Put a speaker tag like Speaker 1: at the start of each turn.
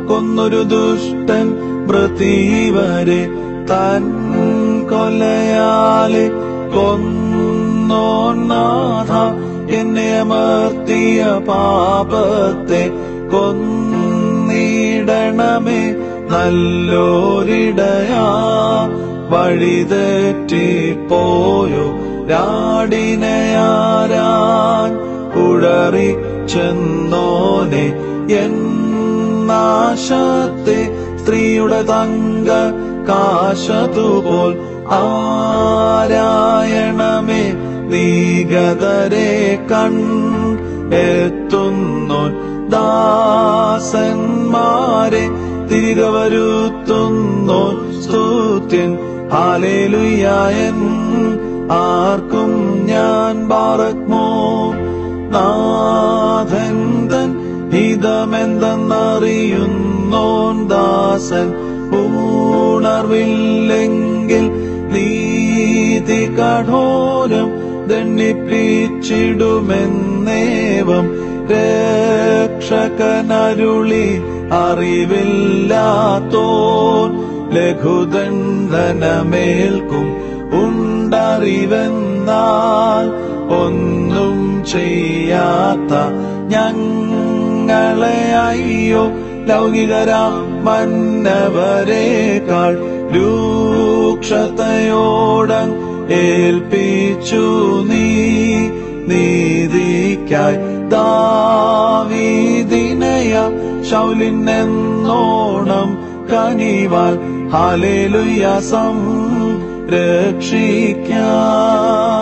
Speaker 1: കൊന്നൊരു ദുഷ്ടൻ മൃതീവരെ തൻ കൊലയാലെ കൊന്നോന്നാഥ എന്നെ അമർത്തിയ പാപത്തെ കൊന്നിടണമേ നല്ലോരിടയാ വഴിതെറ്റിപ്പോയോ രാടിനയാരാൻ ഉഴറി ചെന്നോനെ എന്നാശത്തെ സ്ത്രീയുടെ തങ്ക കാശതുപോൽ ആരായണമേ നീഗതരെ കൺ എത്തുന്നു ദാസന്മാരെ തിരികെ വരുത്തുന്നു സ്തുത്യൻ ഹാലേലുയായൻ ആർക്കും ഞാൻ പാറക്മോ നാഥൻ തൻ ഹിതമെന്തെന്നറിയുന്നോൻ ദാസൻ ഉണർവില്ലെങ്കിൽ നീതി കഠോരം ദണ്ഡിപ്പിച്ചിടുമെന്നേവം രക്ഷകനരുളി അറിവില്ലാത്തോൻ ലഘുദണ്ഡനമേൽക്കും ഉണ്ടറിവെന്നാൽ ഒന്നും ചെയ്യാത്ത ഞങ്ങളെ അയ്യോ ലൗകികരാം മന്നവരേക്കാൾ രൂക്ഷതയോടം ഏൽപ്പിച്ചു നീ നീതിക്കായി ദാവീദിനയ ശൗലിനെന്നോണം കനിവാൽ ഹാലേലുയ സംരക്ഷിക്കാം